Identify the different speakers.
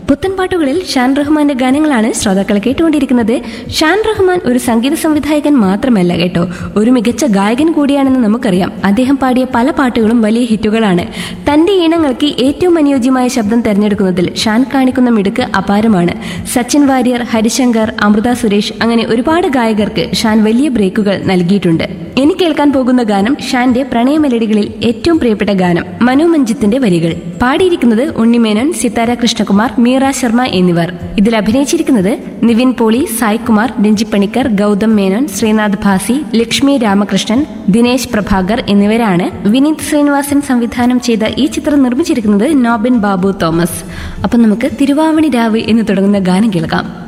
Speaker 1: പുത്തൻ പാട്ടുകളിൽ ഷാൻ റഹ്മാന്റെ ഗാനങ്ങളാണ് ശ്രോതാക്കൾ കേട്ടുകൊണ്ടിരിക്കുന്നത് ഷാൻ റഹ്മാൻ ഒരു സംഗീത സംവിധായകൻ മാത്രമല്ല കേട്ടോ ഒരു മികച്ച ഗായകൻ കൂടിയാണെന്ന് നമുക്കറിയാം അദ്ദേഹം പാടിയ പല പാട്ടുകളും വലിയ ഹിറ്റുകളാണ് തന്റെ ഈണങ്ങൾക്ക് ഏറ്റവും അനുയോജ്യമായ ശബ്ദം തെരഞ്ഞെടുക്കുന്നതിൽ ഷാൻ കാണിക്കുന്ന മിടുക്ക് അപാരമാണ് സച്ചിൻ വാര്യർ ഹരിശങ്കർ അമൃത സുരേഷ് അങ്ങനെ ഒരുപാട് ഗായകർക്ക് ഷാൻ വലിയ ബ്രേക്കുകൾ നൽകിയിട്ടുണ്ട് ഇനി കേൾക്കാൻ പോകുന്ന ഗാനം ഷാന്റെ പ്രണയ മെലഡികളിൽ ഏറ്റവും പ്രിയപ്പെട്ട ഗാനം മനു മഞ്ജിത്തിന്റെ വരികൾ പാടിയിരിക്കുന്നത് ഉണ്ണിമേനോൻ സിത്താര കൃഷ്ണകുമാർ മീറ ശർമ്മ എന്നിവർ ഇതിൽ അഭിനയിച്ചിരിക്കുന്നത് നിവിൻ പോളി സായ് കുമാർ രഞ്ജിപ്പണിക്കർ ഗൗതം മേനോൻ ശ്രീനാഥ് ഭാസി ലക്ഷ്മി രാമകൃഷ്ണൻ ദിനേശ് പ്രഭാകർ എന്നിവരാണ് വിനീത് ശ്രീനിവാസൻ സംവിധാനം ചെയ്ത ഈ ചിത്രം നിർമ്മിച്ചിരിക്കുന്നത് നോബിൻ ബാബു തോമസ് അപ്പം നമുക്ക് തിരുവാവണി രാവ് എന്ന് തുടങ്ങുന്ന ഗാനം കേൾക്കാം